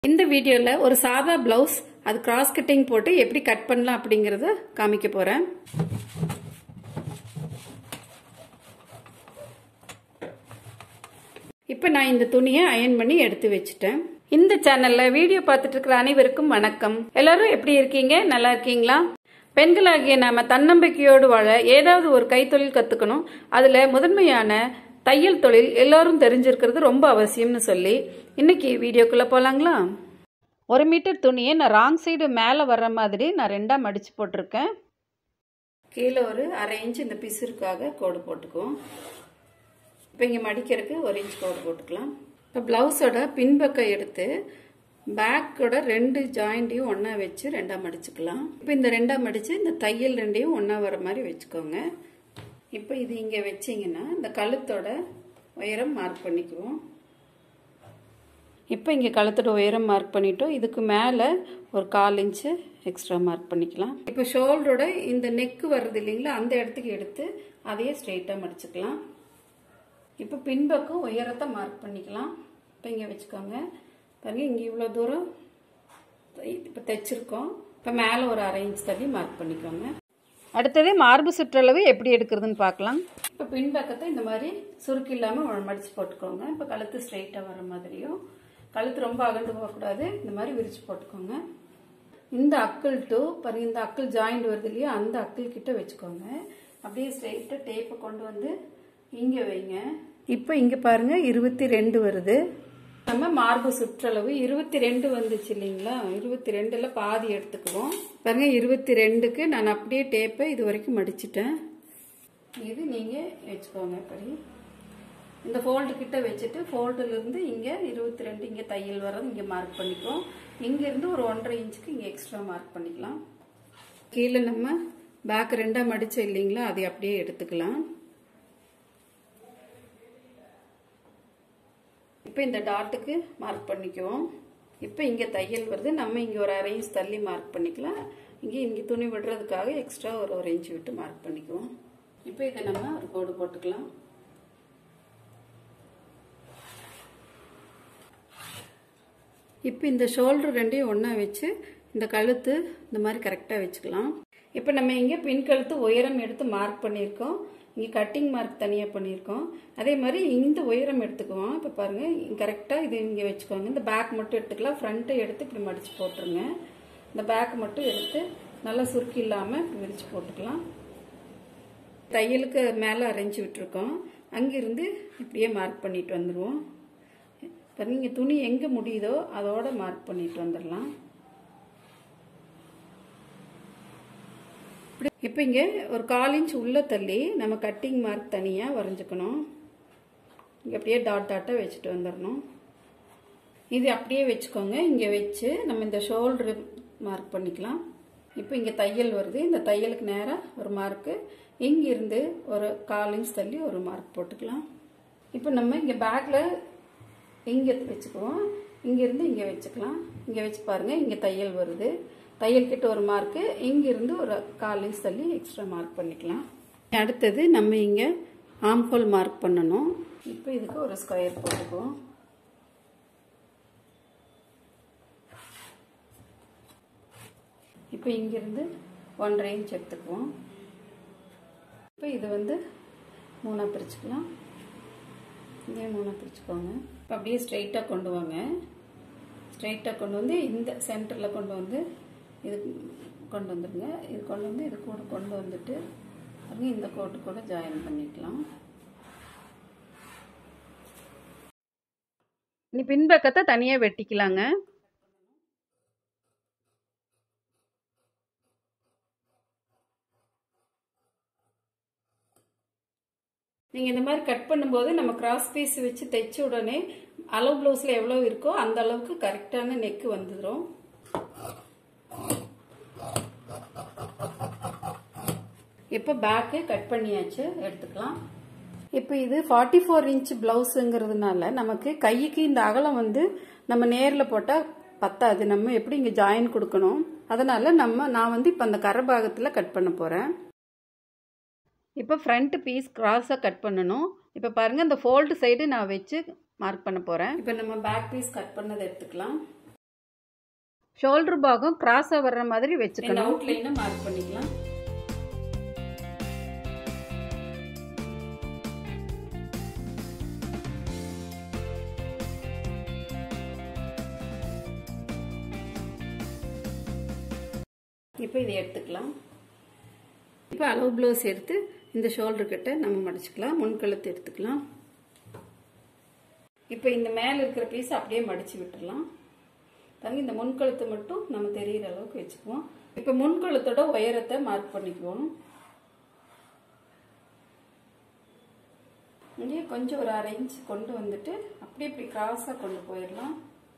இந்த வீடியோவில் ஒரு சாதா பிளவுஸ் அது கிராஸ் கட்டிங் போட்டு எப்படி கட் பண்ணலாம் அப்படிங்கறத காமிக்க போறேன் இப்போ நான் இந்த துணியை அயன் பண்ணி எடுத்து வச்சுட்டேன் இந்த சேனல்ல வீடியோ பார்த்துட்டு இருக்கிற அனைவருக்கும் வணக்கம் எல்லாரும் எப்படி இருக்கீங்க நல்லா இருக்கீங்களா பெண்களாகிய நாம தன்னம்பிக்கையோடு வாழ ஏதாவது ஒரு கைத்தொழில் கத்துக்கணும் அதுல முதன்மையான தையல் தொழில் எல்லாரும் தெரிஞ்சிருக்கிறது ரொம்ப அவசியம்னு சொல்லி இன்னைக்கு வீடியோக்குள்ள போலாங்களா ஒரு மீட்டர் துணியை நான் ராங் சைடு மேலே வர்ற மாதிரி நான் ரெண்டாக மடித்து போட்டிருக்கேன் கீழே ஒரு அரை இன்ச் இந்த பிசுருக்காக கோடு போட்டுக்குவோம் இப்போ இங்கே மடிக்கிறதுக்கு ஒரு இன்ச் கோடு போட்டுக்கலாம் இப்போ ப்ளவுஸோட பின்பக்கம் எடுத்து பேக்கோட ரெண்டு ஜாயிண்ட்டையும் ஒன்றா வச்சு ரெண்டாக மடிச்சுக்கலாம் இப்போ இந்த ரெண்டாக மடித்து இந்த தையல் ரெண்டையும் ஒன்றா வர மாதிரி வச்சுக்கோங்க இப்போ இது இங்கே வச்சிங்கன்னா இந்த கழுத்தோட உயரம் மார்க் பண்ணிக்குவோம் இப்போ இங்கே கழுத்தோட உயரம் மார்க் பண்ணிட்டோம் இதுக்கு மேலே ஒரு கால் இன்ச்சு எக்ஸ்ட்ரா மார்க் பண்ணிக்கலாம் இப்போ ஷோல்டரோட இந்த நெக்கு வருது இல்லைங்களா அந்த இடத்துக்கு எடுத்து அதையே ஸ்ட்ரெயிட்டாக மடிச்சுக்கலாம் இப்போ பின்பக்கம் உயரத்தை மார்க் பண்ணிக்கலாம் இப்போ இங்கே வச்சுக்கோங்க பாருங்க இங்கே இவ்வளோ தூரம் இப்போ தைச்சிருக்கோம் இப்போ மேலே ஒரு அரை இன்ச் தள்ளி மார்க் பண்ணிக்கோங்க அடுத்தது மார்பு சுற்றளவு எப்படி எடுக்கிறதுன்னு பார்க்கலாம் இப்போ பின்பக்கத்தை இந்த மாதிரி சுருக்கு இல்லாமல் மடித்து போட்டுக்கோங்க இப்போ கழுத்து ஸ்ட்ரெயிட்டாக வர மாதிரியும் கழுத்து ரொம்ப அகண்டு போகக்கூடாது இந்த மாதிரி விரிச்சு போட்டுக்கோங்க இந்த அக்கிள் டு பாருங்க இந்த அக்கிள் ஜாயிண்ட் வருது இல்லையா அந்த அக்கிள் கிட்ட வச்சுக்கோங்க அப்படியே ஸ்ட்ரெயிட்டாக டேப்பை கொண்டு வந்து இங்கே வைங்க இப்போ இங்கே பாருங்க இருபத்தி ரெண்டு வருது நம்ம மார்பு சுற்றளவு இருபத்தி ரெண்டு வந்துச்சு இல்லைங்களா இருபத்தி ரெண்டுல பாதி எடுத்துக்குவோம் பாருங்க இருபத்தி ரெண்டுக்கு நான் அப்படியே டேப்பை இது வரைக்கும் மடிச்சிட்டேன் இது நீங்கள் வச்சுக்கோங்க இப்படி இந்த ஃபோல்டு கிட்ட வச்சுட்டு ஃபோல்டுல இருந்து இங்கே இருபத்தி ரெண்டு இங்கே தையல் வர்றது இங்கே மார்க் பண்ணிக்குவோம் இங்கேருந்து ஒரு ஒன்றரை இன்ச்சுக்கு இங்கே எக்ஸ்ட்ரா மார்க் பண்ணிக்கலாம் கீழே நம்ம பேக் ரெண்டாக மடித்தோம் இல்லைங்களா அதை அப்படியே எடுத்துக்கலாம் இப்போ இந்த டாட்டுக்கு மார்க் பண்ணிக்குவோம் இப்போ இங்கே தையல் வருது நம்ம இங்கே ஒரு அரை இன்ச் தள்ளி மார்க் பண்ணிக்கலாம் இங்கே இங்கே துணி விடுறதுக்காக எக்ஸ்ட்ரா ஒரு ஒரு இன்ச் விட்டு மார்க் பண்ணிக்குவோம் இப்போ இதை நம்ம ஒரு கோடு போட்டுக்கலாம் இப்போ இந்த ஷோல்டர் ரெண்டையும் ஒன்றா வச்சு இந்த கழுத்து இந்த மாதிரி கரெக்டாக வச்சுக்கலாம் இப்போ நம்ம இங்கே பின் கழுத்து உயரம் எடுத்து மார்க் பண்ணியிருக்கோம் இங்கே கட்டிங் மார்க் தனியாக பண்ணியிருக்கோம் அதே மாதிரி இந்த உயரம் எடுத்துக்குவோம் இப்போ பாருங்கள் கரெக்டாக இது இங்கே வச்சுக்கோங்க இந்த பேக் மட்டும் எடுத்துக்கலாம் ஃப்ரண்ட்டை எடுத்து இப்படி மடித்து போட்டுருங்க இந்த பேக் மட்டும் எடுத்து நல்லா சுருக்கி இல்லாமல் இப்படி விரித்து போட்டுக்கலாம் தையலுக்கு மேலே அரைஞ்சி விட்டுருக்கோம் அங்கிருந்து இப்படியே மார்க் பண்ணிட்டு வந்துடுவோம் பாருங்க இங்கே துணி எங்கே முடியுதோ அதோட மார்க் பண்ணிட்டு வந்துடலாம் இப்போ இங்கே ஒரு கால் இன்ச் உள்ள தள்ளி நம்ம கட்டிங் மார்க் தனியாக வரைஞ்சிக்கணும் இங்கே அப்படியே டாட் டாட்டாக வச்சுட்டு வந்துடணும் இது அப்படியே வச்சுக்கோங்க இங்கே வச்சு நம்ம இந்த ஷோல்டரு மார்க் பண்ணிக்கலாம் இப்போ இங்கே தையல் வருது இந்த தையலுக்கு நேராக ஒரு மார்க்கு இங்கிருந்து ஒரு கால் இன்ச் தள்ளி ஒரு மார்க் போட்டுக்கலாம் இப்போ நம்ம இங்கே பேக்கில் இங்கே வச்சுக்குவோம் இங்கேருந்து இங்கே வச்சுக்கலாம் இங்கே வச்சு பாருங்கள் இங்கே தையல் வருது தையல் கிட்ட ஒரு மார்க்கு இங்கிருந்து ஒரு கால் இன்ச் தள்ளி எக்ஸ்ட்ரா மார்க் பண்ணிக்கலாம் அடுத்தது நம்ம இங்கே ஆம்ஹோல் மார்க் பண்ணணும் இப்போ இதுக்கு ஒரு ஸ்கொயர் போட்டுக்குவோம் இப்போ இங்கிருந்து ஒன்றரை இன்ச் எடுத்துக்குவோம் இப்போ இது வந்து மூணாக பிரிச்சுக்கலாம் இதே மூணாக பிரிச்சுக்கோங்க இப்போ அப்படியே ஸ்ட்ரைட்டாக கொண்டு வாங்க ஸ்ட்ரைட்டாக கொண்டு வந்து இந்த சென்டரில் கொண்டு வந்து இது கொண்டு வந்துடுங்க இது கொண்டு வந்து இது கூட கொண்டு வந்துட்டு பாருங்க இந்த கோட்டு கூட ஜாயின் பண்ணிக்கலாம் இனி பின்பக்கத்தை தனியாக வெட்டிக்கலாங்க நீங்கள் இந்த மாதிரி கட் பண்ணும்போது நம்ம கிராஸ் பீஸ் வச்சு தைச்ச உடனே அளவு ப்ளவுஸில் எவ்வளோ இருக்கோ அந்த அளவுக்கு கரெக்டான நெக்கு வந்துடும் இப்போ பேக்கு கட் பண்ணியாச்சு எடுத்துக்கலாம் இப்போ இது ஃபார்ட்டி ஃபோர் இன்ச் பிளவுஸுங்கிறதுனால நமக்கு கைக்கு இந்த அகலம் வந்து நம்ம நேரில் போட்டால் பத்தாது நம்ம எப்படி இங்கே ஜாயின் கொடுக்கணும் அதனால நம்ம நான் வந்து இப்போ அந்த கரை பாகத்தில் கட் பண்ண போகிறேன் இப்போ ஃப்ரண்ட் பீஸ் கிராஸாக கட் பண்ணணும் இப்போ பாருங்கள் இந்த ஃபோல்டு சைடு நான் வச்சு மார்க் பண்ண போகிறேன் இப்போ நம்ம பேக் பீஸ் கட் பண்ணதை எடுத்துக்கலாம் ஷோல்டர் பாகம் கிராஸாக வர்ற மாதிரி வச்சுக்கணும் அவுட்லைனை மார்க் பண்ணிக்கலாம் இப்போ இதை எடுத்துக்கலாம் இப்போ அளவு ப்ளவுஸ் எடுத்து இந்த ஷோல்டர் கிட்ட நம்ம மடிச்சுக்கலாம் முன்கழுத்து எடுத்துக்கலாம் இப்போ இந்த மேலே இருக்கிற பீஸ் அப்படியே மடிச்சு விட்டுடலாம் தங்க இந்த முன்கழுத்து மட்டும் நம்ம தெரிகிற அளவுக்கு வச்சுக்குவோம் இப்போ முன்கழுத்தோட உயரத்தை மார்க் பண்ணிக்குவோம் இங்கே கொஞ்சம் ஒரு அரை இன்ச் கொண்டு வந்துட்டு அப்படியே இப்படி கிராஸாக கொண்டு போயிடலாம்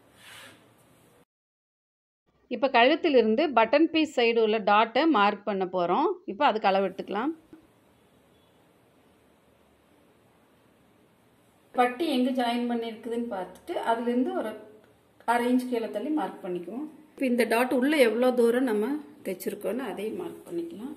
இப்போ கழுத்திலிருந்து பட்டன் பீஸ் சைடு உள்ள டாட்டை மார்க் பண்ண போகிறோம் இப்போ அதுக்கு அளவு எடுத்துக்கலாம் பட்டி எங்கே ஜாயின் பண்ணியிருக்குதுன்னு பார்த்துட்டு அதுலேருந்து ஒரு அரை இன்ச் கீழே தள்ளி மார்க் பண்ணிக்குவோம் இப்போ இந்த டாட் உள்ளே எவ்வளோ தூரம் நம்ம தைச்சிருக்கோன்னு அதையும் மார்க் பண்ணிக்கலாம்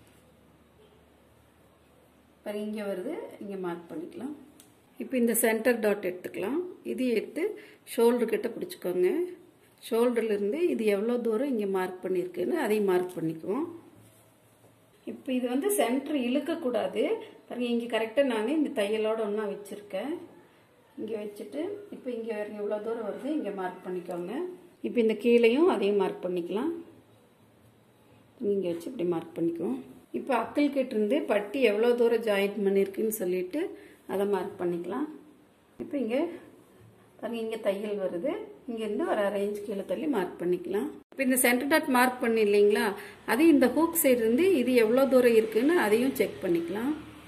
இப்போ இங்கே வருது இங்கே மார்க் பண்ணிக்கலாம் இப்போ இந்த சென்டர் டாட் எடுத்துக்கலாம் இது எடுத்து ஷோல்டர் கிட்ட பிடிச்சிக்கோங்க ஷோல்டர்லேருந்து இது எவ்வளோ தூரம் இங்கே மார்க் பண்ணியிருக்குன்னு அதையும் மார்க் பண்ணிக்குவோம் இப்போ இது வந்து சென்டர் இழுக்கக்கூடாது பாருங்க இங்கே கரெக்டாக நான் இந்த தையலோட ஒன்றா வச்சுருக்கேன் இங்கே வச்சுட்டு இப்போ இங்கே வரைக்கும் எவ்வளோ தூரம் வருது இங்கே மார்க் பண்ணிக்கோங்க இப்போ இந்த கீழையும் அதையும் மார்க் பண்ணிக்கலாம் இங்கே வச்சு இப்படி மார்க் பண்ணிக்குவோம் இப்போ அக்கல் கிட்டேருந்து பட்டி எவ்வளோ தூரம் ஜாயின் பண்ணியிருக்குன்னு சொல்லிட்டு அதை மார்க் பண்ணிக்கலாம் இப்போ இங்கே பாருங்க இங்கே தையல் வருது இங்கேருந்து ஒரு அரை இன்ச் கீழே தள்ளி மார்க் பண்ணிக்கலாம் இப்போ இந்த சென்டர் டாட் மார்க் பண்ணி இல்லைங்களா அது இந்த ஹூக் சைடு இருந்து இது எவ்வளோ தூரம் இருக்குன்னு அதையும் செக் பண்ணிக்கலாம்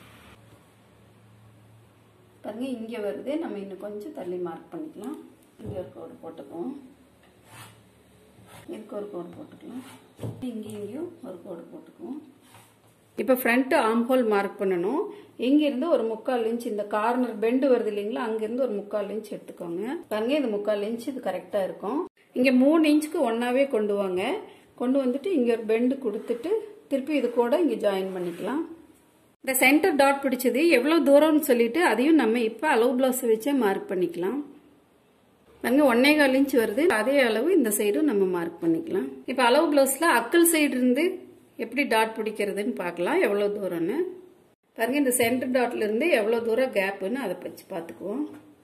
பாருங்க இங்கே வருது நம்ம இன்னும் கொஞ்சம் தள்ளி மார்க் பண்ணிக்கலாம் இங்கே ஒரு கோடு போட்டுக்குவோம் இதுக்கு ஒரு கோடு போட்டுக்கலாம் இங்கே இங்கேயும் ஒரு கோடு போட்டுக்குவோம் இப்போ ஃப்ரண்ட்டு ஆம்ஹோல் மார்க் பண்ணணும் இங்கிருந்து ஒரு முக்கால் இன்ச் இந்த கார்னர் பெண்டு வருது இல்லைங்களா அங்கேருந்து ஒரு முக்கால் இன்ச் எடுத்துக்கோங்க பாருங்க இந்த முக்கால் இன்ச் இது கரெக்டாக இருக்கும் இங்கே மூணு இன்ச்சுக்கு ஒன்றாவே கொண்டு வாங்க கொண்டு வந்துட்டு இங்கே ஒரு பெண்டு கொடுத்துட்டு திருப்பி இது கூட இங்கே ஜாயின் பண்ணிக்கலாம் இந்த சென்டர் டாட் பிடிச்சது எவ்வளோ தூரம்னு சொல்லிட்டு அதையும் நம்ம இப்போ அளவு பிளவுஸ் வச்சே மார்க் பண்ணிக்கலாம் பாருங்க ஒன்னே கால் இன்ச் வருது அதே அளவு இந்த சைடும் நம்ம மார்க் பண்ணிக்கலாம் இப்போ அளவு பிளவுஸில் அக்கல் சைடு இருந்து எப்படி டாட் பிடிக்கிறதுன்னு பார்க்கலாம் எவ்வளோ தூரம்னு பாருங்க இந்த சென்டர் டாட்ல இருந்து எவ்வளோ தூரம் கேப்புன்னு அதை வச்சு பார்த்துக்குவோம்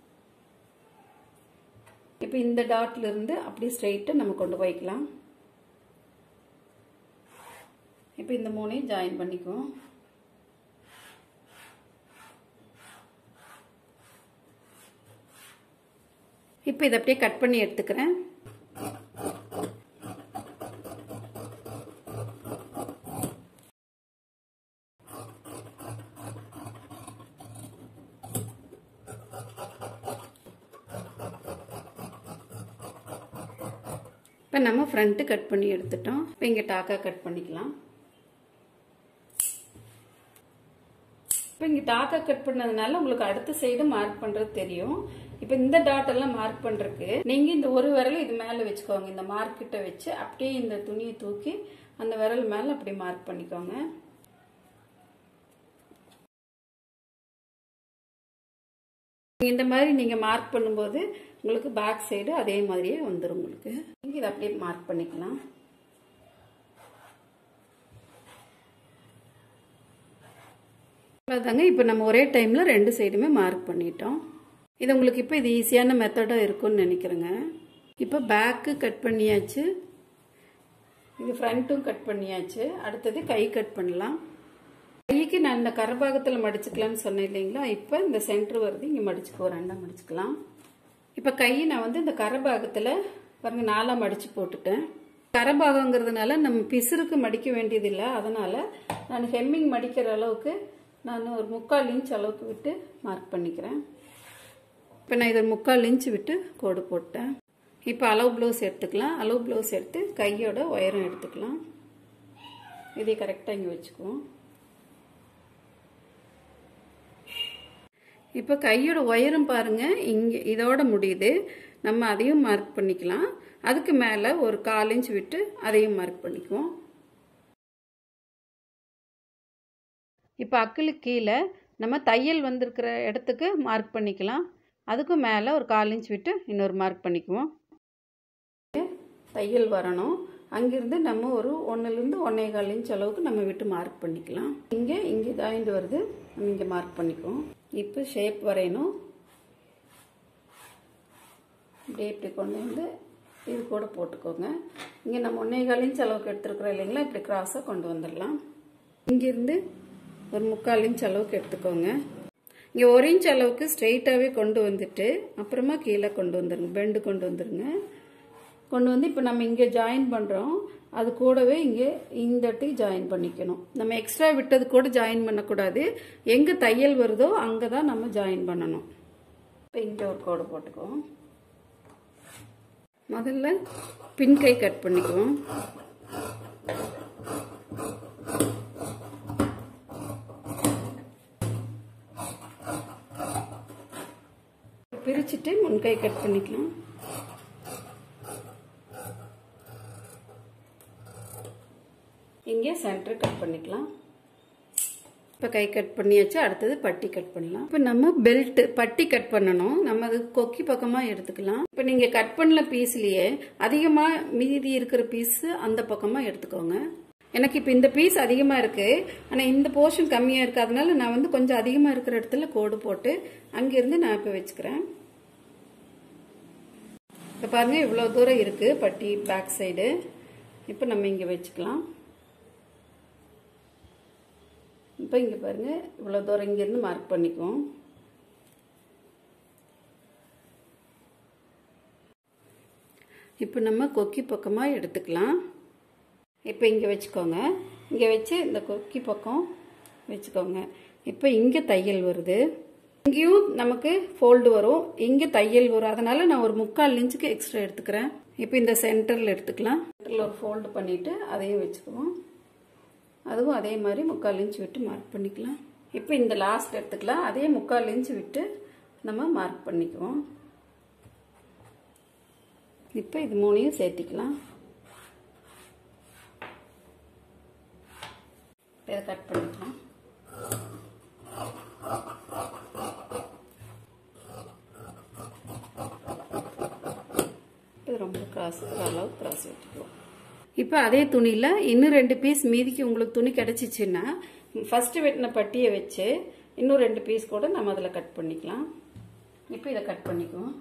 இப்போ இந்த டாட்ல இருந்து அப்படி ஸ்ட்ரைட்டாக நம்ம கொண்டு போய்க்கலாம் இப்போ இந்த மூணையும் ஜாயின் பண்ணிக்குவோம் இப்போ இதை அப்படியே கட் பண்ணி எடுத்துக்கிறேன் இப்போ நம்ம ஃப்ரண்ட்டு கட் பண்ணி எடுத்துட்டோம் இப்போ இங்கே டாக்கா கட் பண்ணிக்கலாம் இப்போ இங்கே டாக்கா கட் பண்ணதுனால உங்களுக்கு அடுத்த சைடு மார்க் பண்ணுறது தெரியும் இப்போ இந்த டாட் எல்லாம் மார்க் பண்ணுறதுக்கு நீங்கள் இந்த ஒரு விரல் இது மேலே வச்சுக்கோங்க இந்த மார்க்கிட்ட வச்சு அப்படியே இந்த துணியை தூக்கி அந்த விரல் மேலே அப்படி மார்க் பண்ணிக்கோங்க இந்த மாதிரி நீங்கள் மார்க் பண்ணும்போது உங்களுக்கு பேக் சைடு அதே மாதிரியே வந்துடும் உங்களுக்கு நீங்கள் இதை அப்படியே மார்க் பண்ணிக்கலாம் அதாங்க இப்போ நம்ம ஒரே டைமில் ரெண்டு சைடுமே மார்க் பண்ணிட்டோம் இது உங்களுக்கு இப்போ இது ஈஸியான மெத்தடாக இருக்கும்னு நினைக்கிறேங்க இப்போ பேக்கு கட் பண்ணியாச்சு இது ஃப்ரண்ட்டும் கட் பண்ணியாச்சு அடுத்தது கை கட் பண்ணலாம் கைக்கு நான் இந்த கரபாகத்தில் மடிச்சுக்கலாம்னு சொன்னேன் இல்லைங்களா இப்போ இந்த சென்டர் வருது இங்கே மடிச்சுக்குவோம் ரெண்டாக மடிச்சுக்கலாம் இப்போ கை நான் வந்து இந்த கரபாகத்தில் பாருங்க நாலாக மடித்து போட்டுட்டேன் கரபாகங்கிறதுனால நம்ம பிசுருக்கு மடிக்க வேண்டியதில்லை அதனால் நான் ஹெம்மிங் மடிக்கிற அளவுக்கு நான் ஒரு முக்கால் இன்ச் அளவுக்கு விட்டு மார்க் பண்ணிக்கிறேன் இப்போ நான் இதை முக்கால் இன்ச் விட்டு கோடு போட்டேன் இப்போ அளவு ப்ளவுஸ் எடுத்துக்கலாம் அளவு ப்ளவுஸ் எடுத்து கையோட உயரம் எடுத்துக்கலாம் இதை கரெக்டாக இங்கே வச்சுக்குவோம் இப்போ கையோட உயரம் பாருங்க இங்கே இதோட முடியுது நம்ம அதையும் மார்க் பண்ணிக்கலாம் அதுக்கு மேலே ஒரு கால் இன்ச் விட்டு அதையும் மார்க் பண்ணிக்குவோம் இப்போ அக்கிளுக்கு கீழே நம்ம தையல் வந்திருக்கிற இடத்துக்கு மார்க் பண்ணிக்கலாம் அதுக்கும் மேலே ஒரு கால் இன்ச் விட்டு இன்னொரு மார்க் பண்ணிக்குவோம் தையல் வரணும் அங்கிருந்து நம்ம ஒரு ஒன்றுலேருந்து ஒன்றே கால் இன்ச் அளவுக்கு நம்ம விட்டு மார்க் பண்ணிக்கலாம் இங்கே இங்கே ஜாயிண்ட் வருது நம்ம இங்கே மார்க் பண்ணிக்குவோம் இப்போ ஷேப் வரையணும் இப்படியே இப்படி கொண்டு வந்து இது கூட போட்டுக்கோங்க இங்கே நம்ம ஒன்றே கால் இன்ச் அளவுக்கு எடுத்துருக்குறோம் இல்லைங்களா இப்படி கிராஸாக கொண்டு வந்துடலாம் இங்கேருந்து ஒரு முக்கால் இன்ச் அளவுக்கு எடுத்துக்கோங்க இங்கே ஒரு இன்ச் அளவுக்கு ஸ்ட்ரெயிட்டாகவே கொண்டு வந்துட்டு அப்புறமா கீழே கொண்டு வந்துருங்க பெண்டு கொண்டு வந்துருங்க கொண்டு வந்து இப்போ நம்ம இங்கே ஜாயின் பண்ணுறோம் அது கூடவே இங்கே இந்த இடத்துக்கு ஜாயின் பண்ணிக்கணும் நம்ம எக்ஸ்ட்ரா விட்டது கூட ஜாயின் பண்ணக்கூடாது எங்கே தையல் வருதோ அங்கே தான் நம்ம ஜாயின் பண்ணணும் இப்போ இங்கே ஒரு கோடு போட்டுக்குவோம் முதல்ல பின் கை கட் பண்ணிக்குவோம் பிரிச்சுட்டு முன்கை கட் பண்ணிக்கலாம் இங்கே சென்டர் கட் பண்ணிக்கலாம் இப்போ கை கட் பண்ணியாச்சு அடுத்தது பட்டி கட் பண்ணலாம் இப்போ நம்ம பெல்ட் பட்டி கட் பண்ணணும் நம்ம அது கொக்கி பக்கமாக எடுத்துக்கலாம் இப்போ நீங்கள் கட் பண்ணல பீஸ்லேயே அதிகமாக மீதி இருக்கிற பீஸ் அந்த பக்கமாக எடுத்துக்கோங்க எனக்கு இப்போ இந்த பீஸ் அதிகமாக இருக்கு ஆனால் இந்த போர்ஷன் கம்மியாக இருக்கு அதனால நான் வந்து கொஞ்சம் அதிகமாக இருக்கிற இடத்துல கோடு போட்டு அங்கிருந்து நான் இப்போ வச்சுக்கிறேன் இப்போ பாருங்க இவ்வளோ தூரம் இருக்கு பட்டி பேக் சைடு இப்போ நம்ம இங்கே வச்சுக்கலாம் இப்போ இங்கே பாருங்க இவ்வளோ தூரம் இங்கேருந்து மார்க் பண்ணிக்குவோம் இப்போ நம்ம கொக்கி பக்கமாக எடுத்துக்கலாம் இப்போ இங்கே வச்சுக்கோங்க இங்கே வச்சு இந்த கொக்கி பக்கம் வச்சுக்கோங்க இப்போ இங்கே தையல் வருது இங்கேயும் நமக்கு ஃபோல்டு வரும் இங்கே தையல் வரும் அதனால நான் ஒரு முக்கால் இன்ச்சுக்கு எக்ஸ்ட்ரா எடுத்துக்கிறேன் இப்போ இந்த சென்டரில் எடுத்துக்கலாம் சென்டரில் ஒரு ஃபோல்டு பண்ணிவிட்டு அதையும் வச்சுக்குவோம் அதுவும் அதே மாதிரி முக்கால் இன்ச் விட்டு மார்க் பண்ணிக்கலாம் இப்போ இந்த லாஸ்ட் எடுத்துக்கலாம் அதே முக்கால் இன்ச் விட்டு நம்ம மார்க் பண்ணிக்குவோம் இப்போ இது மூணையும் சேர்த்திக்கலாம் இதை கட் பண்ணிக்கலாம் இது ரொம்ப கிராஸ் அளவு கிராஸ் வெட்டிக்குவோம் இப்போ அதே துணியில் இன்னும் ரெண்டு பீஸ் மீதிக்கு உங்களுக்கு துணி கிடச்சிச்சின்னா ஃபஸ்ட்டு வெட்டின பட்டியை வச்சு இன்னும் ரெண்டு பீஸ் கூட நம்ம அதில் கட் பண்ணிக்கலாம் இப்போ இதை கட் பண்ணிக்குவோம்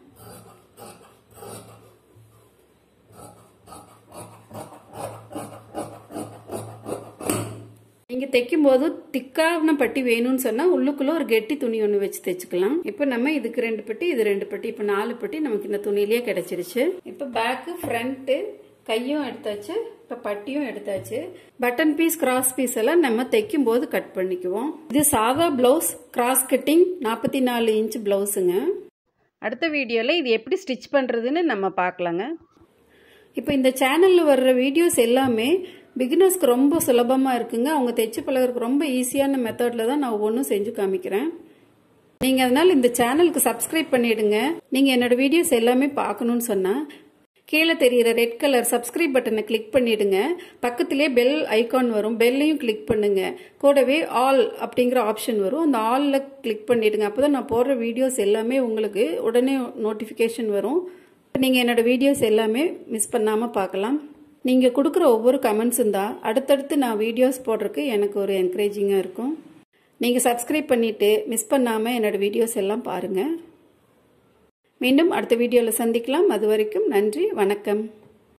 நீங்க தைக்கும் போது திக்கான பட்டி வேணும்னு சொன்னா உள்ளுக்குள்ள ஒரு கெட்டி துணி ஒன்று வச்சு தைச்சுக்கலாம் இப்போ நம்ம இதுக்கு ரெண்டு பட்டி இது ரெண்டு பட்டி இப்போ நாலு பட்டி நமக்கு இந்த துணியிலேயே கிடைச்சிருச்சு இப்போ பேக்கு ஃப்ரண்ட்டு கையும் எடுத்தாச்சு இப்போ பட்டியும் எடுத்தாச்சு பட்டன் பீஸ் கிராஸ் பீஸ் எல்லாம் நம்ம தைக்கும் போது கட் பண்ணிக்குவோம் இது சாதா பிளவுஸ் கிராஸ் கட்டிங் நாற்பத்தி நாலு இன்ச் பிளவுஸுங்க அடுத்த வீடியோவில் இது எப்படி ஸ்டிச் பண்ணுறதுன்னு நம்ம பார்க்கலாங்க இப்போ இந்த சேனலில் வர்ற வீடியோஸ் எல்லாமே பிகினர்ஸ்க்கு ரொம்ப சுலபமாக இருக்குங்க அவங்க தைச்சு பழகிறதுக்கு ரொம்ப ஈஸியான மெத்தடில் தான் நான் ஒவ்வொன்றும் செஞ்சு காமிக்கிறேன் நீங்கள் அதனால் இந்த சேனலுக்கு சப்ஸ்கிரைப் பண்ணிடுங்க நீங்கள் என்னோட வீடியோஸ் எல்லாமே பார்க்கணுன்னு சொன்னால் கீழே தெரியிற ரெட் கலர் சப்ஸ்கிரைப் பட்டனை கிளிக் பண்ணிடுங்க பக்கத்திலே பெல் ஐகான் வரும் பெல்லையும் கிளிக் பண்ணுங்க கூடவே ஆல் அப்படிங்கிற ஆப்ஷன் வரும் அந்த ஆலில் கிளிக் பண்ணிடுங்க அப்போ தான் நான் போடுற வீடியோஸ் எல்லாமே உங்களுக்கு உடனே நோட்டிஃபிகேஷன் வரும் நீங்கள் என்னோட வீடியோஸ் எல்லாமே மிஸ் பண்ணாமல் பார்க்கலாம் நீங்கள் கொடுக்குற ஒவ்வொரு கமெண்ட்ஸும் தான் அடுத்தடுத்து நான் வீடியோஸ் போடுறதுக்கு எனக்கு ஒரு என்கரேஜிங்காக இருக்கும் நீங்கள் சப்ஸ்கிரைப் பண்ணிவிட்டு மிஸ் பண்ணாமல் என்னோட வீடியோஸ் எல்லாம் பாருங்கள் மீண்டும் அடுத்த வீடியோவில் சந்திக்கலாம் அது வரைக்கும் நன்றி வணக்கம்